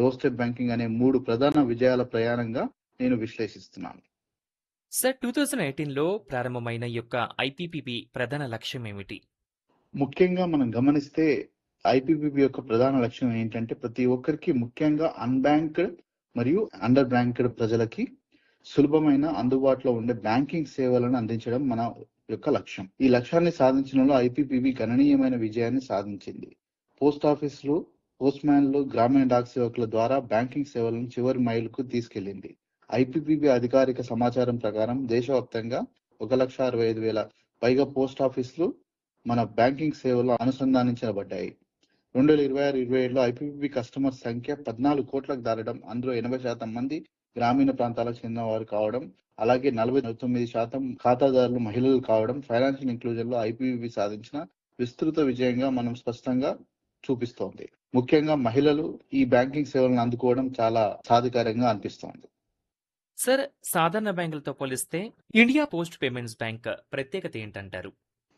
door step banking అనే మూడు ప్రధాన విజయాల ప్రయాణంగా నేను విశ్లేషిస్తున్నాను సార్ టూ థౌజండ్ ఎయిటీన్లో ప్రారంభమైన ఈ యొక్క ఐపీపీబీ ప్రధాన లక్ష్యం ఏమిటి ముఖ్యంగా మనం గమనిస్తే ఐపీపీబీ యొక్క ప్రధాన లక్ష్యం ఏంటంటే ప్రతి ఒక్కరికి ముఖ్యంగా అన్బ్యాంక్డ్ మరియు అండర్ బ్యాంక్డ్ ప్రజలకి సులభమైన అందుబాటులో ఉండే బ్యాంకింగ్ సేవలను అందించడం మన యొక్క లక్ష్యం ఈ లక్ష్యాన్ని సాధించడంలో ఐపీపీబీ గణనీయమైన విజయాన్ని సాధించింది పోస్ట్ ఆఫీసులు పోస్ట్ మ్యాన్లు గ్రామీణ డాక్ సేవకుల ద్వారా బ్యాంకింగ్ సేవలను చివరి మైలుకు తీసుకెళ్లింది ఐపీపీబీ అధికారిక సమాచారం ప్రకారం దేశవ్యాప్తంగా ఒక లక్ష అరవై ఐదు వేల పైగా పోస్ట్ ఆఫీసులు మన బ్యాంకింగ్ సేవలు అనుసంధానించబడ్డాయి రెండు వేల ఇరవై ఆరు ఇరవై ఏడులో ఐపీపీ కస్టమర్ సంఖ్య పద్నాలుగు కోట్లకు దాటడం అందులో ఎనభై శాతం మంది గ్రామీణ ప్రాంతాలకు చెందిన వారు కావడం అలాగే నలభై తొమ్మిది శాతం ఖాతాదారులు మహిళలు కావడం ఫైనాన్షియల్ ఇంక్లూజన్ లో ఐపీపీ సాధించిన విస్తృత విజయంగా మనం స్పష్టంగా చూపిస్తోంది ముఖ్యంగా మహిళలు ఈ బ్యాంకింగ్ సేవలను అందుకోవడం చాలా సాధికారంగా అనిపిస్తోంది సార్ సాధారణ బ్యాంకులతో పోలిస్తే ఇండియా పోస్ట్ పేమెంట్స్ బ్యాంక్ ప్రత్యేకత ఏంటంటారు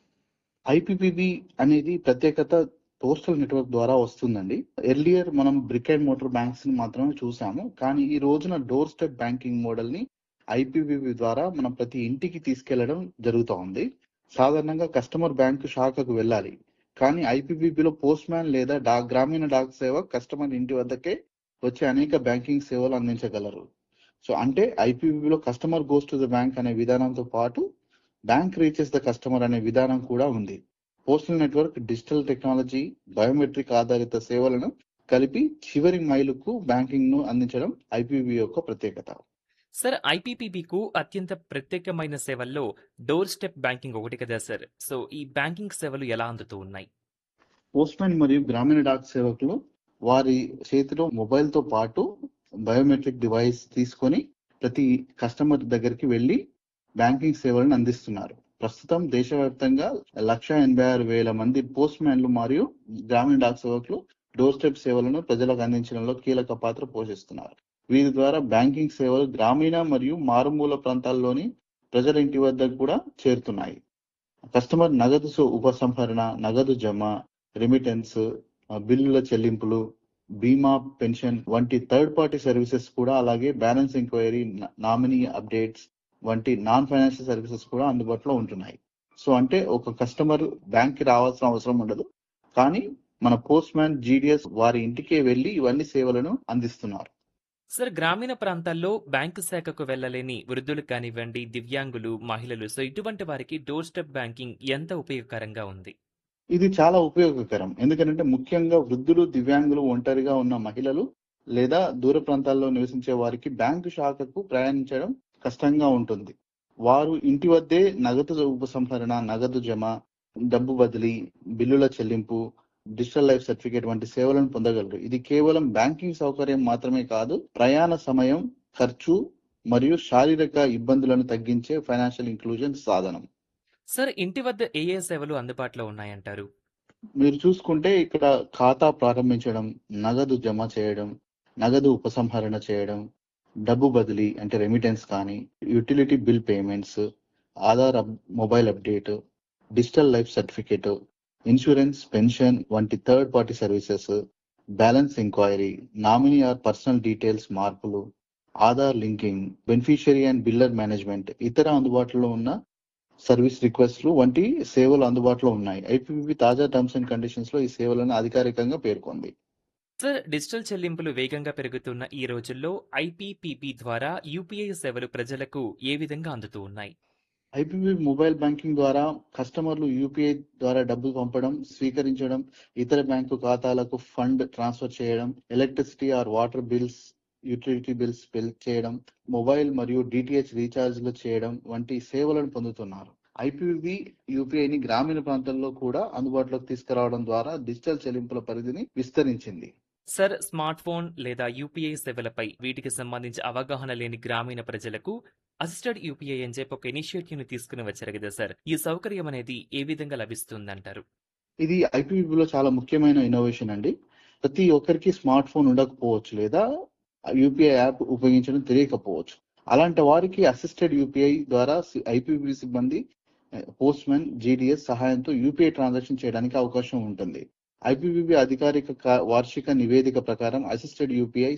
ఐపీపీబీ అనేది ప్రత్యేకత పోస్టల్ నెట్వర్క్ ద్వారా వస్తుందండి ఎర్లియర్ మనం బ్రిక్ అండ్ మోటార్ బ్యాంక్స్ ని మాత్రమే చూసాము కానీ ఈ రోజున డోర్ స్టెప్ బ్యాంకింగ్ మోడల్ ని ఐపీబీబీ ద్వారా మనం ప్రతి ఇంటికి తీసుకెళ్లడం జరుగుతూ ఉంది సాధారణంగా కస్టమర్ బ్యాంకు శాఖకు వెళ్ళాలి కానీ ఐపీబీబీలో పోస్ట్ మ్యాన్ లేదా డాక్ గ్రామీణ డాక్ సేవ కస్టమర్ ఇంటి వద్దకే వచ్చి అనేక బ్యాంకింగ్ సేవలు అందించగలరు సో అంటే ఐపీబీలో customer goes to the bank అనే విధానంతో పాటు బ్యాంక్ రీచెస్ ద కస్టమర్ అనే విధానం కూడా ఉంది postal network digital technology biometric ఆధారిత సేవలను కలిపి చివరి మైలుకు బ్యాంకింగ్ ను అందించడం ఐపీబీ యొక్క ప్రత్యేకత సార్ ఐపీపీబీకు అత్యంత ప్రత్యేకమైన సేవల్లో డోర్ స్టెప్ బ్యాంకింగ్ ఒకటి కదా సార్ సో ఈ బ్యాంకింగ్ సేవలు ఎలా అందుతూ ఉన్నాయి పోస్ట్మెన్ మరియు గ్రామీణ డాక్ సేవకులు వారి చేతిలో మొబైల్ తో పాటు బయోమెట్రిక్ డివైస్ తీసుకొని ప్రతి కస్టమర్ దగ్గరికి వెళ్లి బ్యాంకింగ్ సేవలను అందిస్తున్నారు ప్రస్తుతం దేశవ్యాప్తంగా లక్ష ఎనభై ఆరు వేల మంది పోస్ట్ మ్యాన్లు మరియు గ్రామీణ డాక్ సేవకులు డోర్ స్టెప్ సేవలను ప్రజలకు అందించడంలో కీలక పాత్ర పోషిస్తున్నారు వీరి ద్వారా బ్యాంకింగ్ సేవలు గ్రామీణ మరియు మారుమూల ప్రాంతాల్లోని ప్రజల ఇంటి వద్ద కూడా చేరుతున్నాయి కస్టమర్ నగదు సు- ఉపసంహరణ నగదు జమ రెమిటెన్స్ బిల్లుల చెల్లింపులు బీమా పెన్షన్ వంటి థర్డ్ పార్టీ సర్వీసెస్ కూడా అలాగే బ్యాలెన్స్ ఎంక్వైరీ నామినీ అప్డేట్స్ వంటి నాన్ ఫైనాన్షియల్ సర్వీసెస్ కూడా అందుబాటులో ఉంటున్నాయి సో అంటే ఒక కస్టమర్ బ్యాంక్ కి రావాల్సిన అవసరం ఉండదు కానీ మన పోస్ట్ మ్యాన్ జీడిఎస్ వారి ఇంటికే వెళ్లి ఇవన్నీ సేవలను అందిస్తున్నారు సార్ గ్రామీణ ప్రాంతాల్లో బ్యాంకు శాఖకు వెళ్ళలేని వృద్ధులు కానివ్వండి దివ్యాంగులు మహిళలు సో ఇటువంటి వారికి డోర్ స్టెప్ బ్యాంకింగ్ ఎంత ఉపయోగకరంగా ఉంది ఇది చాలా ఉపయోగకరం ఎందుకంటే ముఖ్యంగా వృద్ధులు దివ్యాంగులు ఒంటరిగా ఉన్న మహిళలు లేదా దూర ప్రాంతాల్లో నివసించే వారికి బ్యాంకు శాఖకు ప్రయాణించడం కష్టంగా ఉంటుంది వారు ఇంటి వద్దే నగదు ఉపసంహరణ నగదు జమ డబ్బు బదిలీ బిల్లుల చెల్లింపు డిజిటల్ లైఫ్ సర్టిఫికేట్ వంటి సేవలను పొందగలరు ఇది కేవలం బ్యాంకింగ్ సౌకర్యం మాత్రమే కాదు ప్రయాణ సమయం ఖర్చు మరియు శారీరక ఇబ్బందులను తగ్గించే ఫైనాన్షియల్ ఇంక్లూజన్ సాధనం సార్ ఇంటి వద్ద ఏ ఏ సేవలు అందుబాటులో ఉన్నాయంటారు మీరు చూసుకుంటే ఇక్కడ ఖాతా ప్రారంభించడం నగదు జమ చేయడం నగదు ఉపసంహరణ చేయడం డబ్బు బదిలీ అంటే రెమిటెన్స్ కానీ యూటిలిటీ బిల్ పేమెంట్స్ ఆధార్ అప్- mobile update digital life certificate insurance pension వంటి third party services balance enquiry nominee or personal details మార్పులు Aadhaar linking beneficiary and biller management ఇతర అందుబాటులో ఉన్న సర్వీస్ రిక్వెస్ట్లు వంటి సేవలు అందుబాటులో ఉన్నాయి ఐపీపీ తాజా టర్మ్స్ అండ్ కండిషన్స్ లో ఈ సేవలను అధికారికంగా పేర్కొంది సార్ డిజిటల్ చెల్లింపులు వేగంగా పెరుగుతున్న ఈ రోజుల్లో ఐపీపీబీ ద్వారా యూపీఐ సేవలు ప్రజలకు ఏ విధంగా అందుతూ ఉన్నాయి ఐపీపీ మొబైల్ బ్యాంకింగ్ ద్వారా కస్టమర్లు యూపీఐ ద్వారా డబ్బులు పంపడం స్వీకరించడం ఇతర బ్యాంకు ఖాతాలకు ఫండ్ ట్రాన్స్ఫర్ చేయడం electricity or water bills utility bills bill చేయడం మొబైల్ మరియు డిటిహెచ్ రీఛార్జ్లు చేయడం వంటి సేవలను పొందుతున్నారు ఐపీబీ యూపీఐని గ్రామీణ ప్రాంతాల్లో కూడా అందుబాటులోకి తీసుకురావడం ద్వారా డిజిటల్ చెల్లింపుల పరిధిని విస్తరించింది సార్ స్మార్ట్ ఫోన్ లేదా యూపీఐ సేవలపై వీటికి సంబంధించి అవగాహన లేని గ్రామీణ ప్రజలకు అసిస్టెడ్ యూపీఐ అని చెప్పి ఒక ఇనిషియేటివ్ ని తీసుకుని వచ్చారు కదా సార్ ఈ సౌకర్యం అనేది ఏ విధంగా లభిస్తుందంటారు ఇది ఐపీబీలో చాలా ముఖ్యమైన ఇన్నోవేషన్ అండి ప్రతి ఒక్కరికి స్మార్ట్ ఫోన్ ఉండకపోవచ్చు లేదా యూపీఐ యాప్ ఉపయోగించడం తెలియకపోవచ్చు అలాంటి వారికి అసిస్టెడ్ యూపీఐ ద్వారా ఐపీబీ సిబ్బంది పోస్ట్ మ్యాన్ జీడిఎస్ సహాయంతో యూపీఐ ట్రాన్సాక్షన్ చేయడానికి అవకాశం ఉంటుంది ఐపీబీబీ అధికారిక కా- వార్షిక నివేదిక ప్రకారం అసిస్టెడ్ యూపీఐ